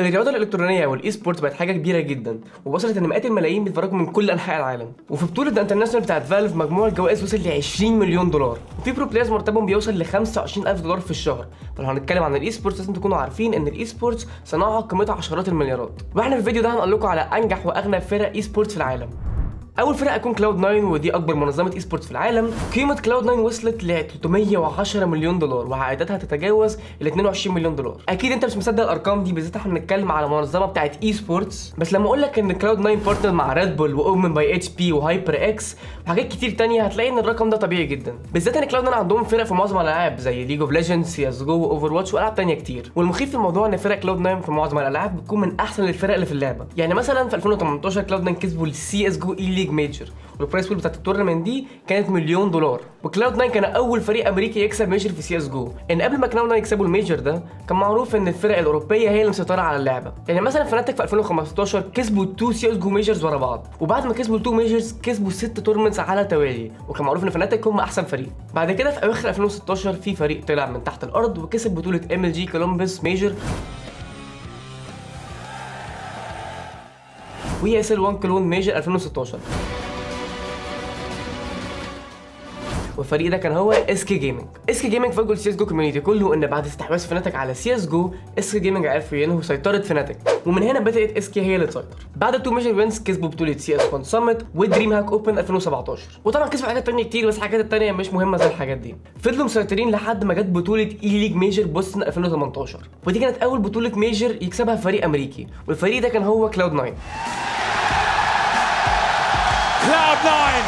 الرياضه الالكترونيه والاي سبورتس بقت حاجه كبيره جدا ووصلت ان مئات الملايين بيتفرجوا من كل انحاء العالم وفي بطوله ذا انترناشونال بتاعت فالف مجموع الجوائز وصل ل 20 مليون دولار وفي برو بلايرز مرتبهم بيوصل ل 25000 دولار في الشهر فلو هنتكلم عن الاي سبورتس لازم تكونوا عارفين ان الاي سبورتس صناعه قيمتها عشرات المليارات واحنا في الفيديو ده هنقول لكم على انجح واغنى فرق اي سبورتس في العالم اول فرقه هتكون كلاود 9 ودي اكبر منظمه اي سبورتس في العالم قيمه كلاود 9 وصلت ل 310 مليون دولار وعائداتها تتجاوز ال 22 مليون دولار اكيد انت مش مصدق الارقام دي بالذات احنا بنتكلم على منظمه بتاعت اي سبورتس بس لما اقول لك ان كلاود 9 بارتنر مع ريد بول واومن باي اتش بي وهايبر اكس وحاجات كتير تانية هتلاقي ان الرقم ده طبيعي جدا بالذات ان كلاود 9 عندهم فرق في معظم الالعاب زي ليج اوف ليجندز سي اس جو واوفر واتش والعاب تانية كتير والمخيف في الموضوع ان فرق كلاود 9 في معظم الالعاب بتكون من احسن الفرق اللي في اللعبه يعني مثلا في 2018 كلاود 9 كسبوا السي اس جو اي ليج ميجر والبرايس بول بتاعت التورنمنت دي كانت مليون دولار وكلاود 9 كان اول فريق امريكي يكسب ميجر في سي اس جو ان قبل ما كلاود 9 يكسبوا الميجر ده كان معروف ان الفرق الاوروبيه هي اللي مسيطره على اللعبه يعني مثلا فناتك في 2015 كسبوا 2 سي اس جو ميجرز ورا بعض وبعد ما كسبوا 2 ميجرز كسبوا 6 تورنمنتس على توالي وكان معروف ان فناتك هم احسن فريق بعد كده في اواخر 2016 في فريق طلع من تحت الارض وكسب بطوله ام ال جي كولومبس ميجر وهي اس ال 1 كلون ميجر 2016 والفريق ده كان هو اس كي جيمنج اس كي جيمنج فاجئوا السي اس جو كوميونتي كله ان بعد استحواذ فناتك على سي اس جو اس كي جيمنج عرفوا ينهوا سيطره فناتك ومن هنا بدات اس كي هي اللي تسيطر بعد تو ميجر وينز كسبوا بطوله سي اس 1 سمت ودريم هاك اوبن 2017 وطبعا كسبوا حاجات تانية كتير بس الحاجات التانية مش مهمه زي الحاجات دي فضلوا مسيطرين لحد ما جت بطوله اي ليج ميجر بوستن 2018 ودي كانت اول بطوله ميجر يكسبها فريق امريكي والفريق ده كان هو كلاود 9 Cloud9,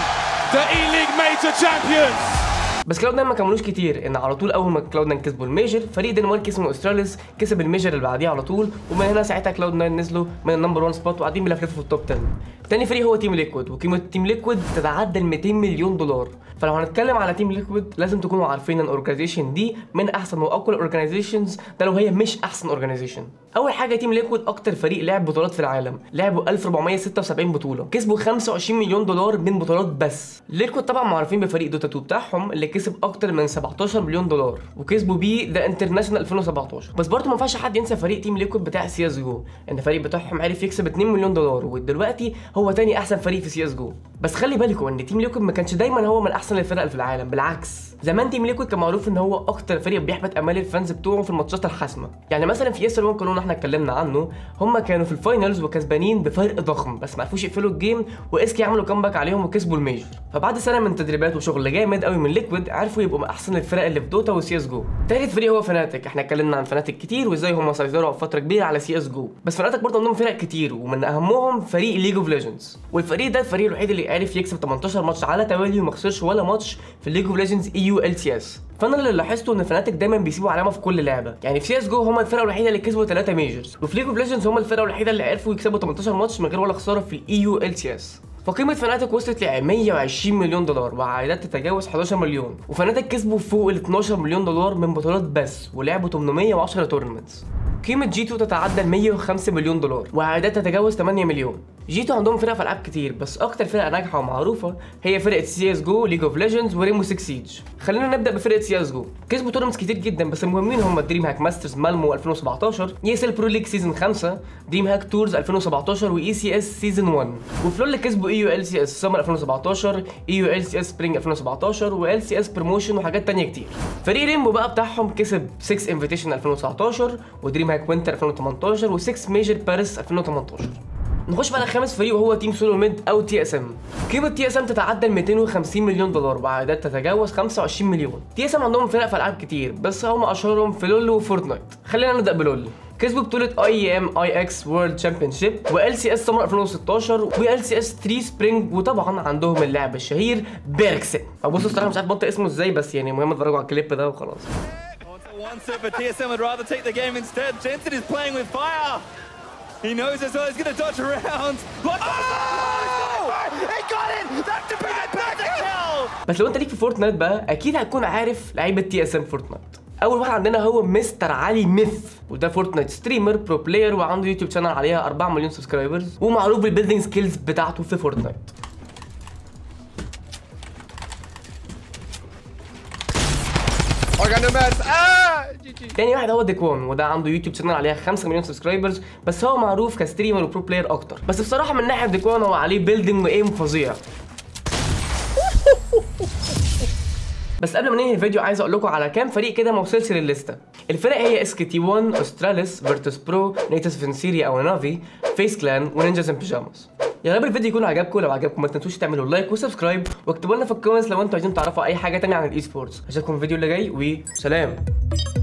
the E-League Major Champions. بس كلاود 9 ما كملوش كتير ان على طول اول ما كلاود 9 كسبوا الميجر فريق دنمارك اسمه استراليس كسب الميجر اللي بعديه على طول ومن هنا ساعتها كلاود 9 نزلوا من النمبر 1 سبوت وقاعدين بيلفلفوا في التوب 10 تاني فريق هو تيم ليكويد وقيمه تيم ليكويد تتعدى ال 200 مليون دولار فلو هنتكلم على تيم ليكويد لازم تكونوا عارفين ان الاورجنايزيشن دي من احسن واقوى الاورجنايزيشنز ده لو هي مش احسن اورجنايزيشن اول حاجه تيم ليكويد اكتر فريق لعب بطولات في العالم لعبوا 1476 بطوله كسبوا 25 مليون دولار من بطولات بس ليكويد طبعا معروفين بفريق دوتا 2 بتاعهم اللي كسب اكتر من 17 مليون دولار وكسبوا بيه ذا انترناشونال 2017 بس برضه ما ينفعش حد ينسى فريق تيم ليكويد بتاع سي اس جو ان الفريق بتاعهم عرف يكسب 2 مليون دولار ودلوقتي هو تاني احسن فريق في سي اس جو بس خلي بالكم ان تيم ليكويد ما كانش دايما هو من احسن الفرق اللي في العالم بالعكس زمان تيم ليكويد كان معروف ان هو اكتر فريق بيحبط امال الفانز بتوعه في الماتشات الحاسمه يعني مثلا في اس 1 كلون احنا اتكلمنا عنه هم كانوا في الفاينلز وكسبانين بفرق ضخم بس ما عرفوش يقفلوا الجيم واسكي عملوا كامباك عليهم وكسبوا الميجر فبعد سنه من تدريبات وشغل جامد قوي من ليكويد عرفوا يبقوا من احسن الفرق اللي في دوتا وسي اس جو تالت فريق هو فناتك احنا اتكلمنا عن فناتك كتير وازاي هم سيطروا فتره كبيره على سي اس جو بس فناتك برضه عندهم فرق كتير ومن اهمهم فريق ليج اوف ليجندز والفريق ده الفريق الوحيد اللي عرف يكسب 18 ماتش على توالي وما خسرش ولا ماتش في ليج اوف ليجندز اي يو ال سي اس فانا اللي لاحظته ان فناتك دايما بيسيبوا علامه في كل لعبه يعني في سي اس جو هم الفرقه الوحيده اللي كسبوا 3 ميجرز وفي ليج اوف ليجندز هم الفرقه الوحيده اللي عرفوا يكسبوا 18 ماتش من غير ولا خساره في الاي يو ال سي اس فقيمة فناتك وصلت ل 120 مليون دولار وعائدات تتجاوز 11 مليون وفناتك كسبوا فوق ال 12 مليون دولار من بطولات بس ولعبوا 810 تورنمنتس قيمة جي 2 تتعدى ال 105 مليون دولار وعائدات تتجاوز 8 مليون جي 2 عندهم فرق في العاب كتير بس اكتر فرقه ناجحه ومعروفه هي فرقه سي اس جو ليج اوف ليجندز وريمو 6 سيج خلينا نبدا بفرقه سي اس جو كسبوا تورنمنتس كتير جدا بس المهمين هم دريم هاك ماسترز مالمو 2017 اي اس ال برو ليج سيزون 5 دريم هاك تورز 2017 واي سي اس سيزون 1 وفلول اللي كسبوا اي يو ال سي اس سمر 2017 اي يو ال سي اس سبرينج 2017 وال سي اس بروموشن وحاجات تانية كتير فريق ريمبو بقى بتاعهم كسب 6 انفيتيشن 2019 ودريم هاك وينتر 2018 و6 ميجر باريس 2018 نخش بقى على خامس فريق وهو تيم سولو ميد او تي اس ام قيمه تي اس ام تتعدى ال 250 مليون دولار وعائدات تتجاوز 25 مليون تي اس ام عندهم فرق في العاب كتير بس هم اشهرهم في لول وفورتنايت خلينا نبدا بلول كسبوا بطولة اي ام اي اكس وورلد شامبيونشيب وال سي اس سمر 2016 وال سي اس 3 سبرينج وطبعا عندهم اللاعب الشهير بيركسن او بصوا الصراحه مش عارف بنطق اسمه ازاي بس يعني المهم اتفرجوا على الكليب ده وخلاص One step, but TSM would rather take the game instead. Jensen is playing with fire. He knows as well. He's going to dodge around. Look, oh! He got it. That's the big perfect kill. بس لو انت ليك في فورتنايت بقى اكيد هتكون عارف لعيبه تي اس ام فورتنايت اول واحد عندنا هو مستر علي ميث وده فورتنايت ستريمر برو بلاير وعنده يوتيوب شانل عليها 4 مليون سبسكرايبرز ومعروف بالبيلدينج سكيلز بتاعته في فورتنايت Organomet! Ah! GG! تاني واحد هو ديكوان وده عنده يوتيوب شانل عليها 5 مليون سبسكرايبرز بس هو معروف كستريمر وبرو بلاير اكتر بس بصراحه من ناحيه ديكوان هو عليه بيلدينج وايم فظيع بس قبل ما ننهي الفيديو عايز اقول لكم على كام فريق كده ما وصلش للليسته الفرق هي اس كي تي 1 استراليس فيرتس برو نيتس فينسيريا او نافي فيس كلان ونينجاز ان بيجاماس يا رب الفيديو يكون عجبكم لو عجبكم ما تنسوش تعملوا لايك وسبسكرايب واكتبوا لنا في الكومنتس لو انتوا عايزين تعرفوا اي حاجه تانية عن الاي سبورتس اشوفكم في الفيديو اللي جاي وسلام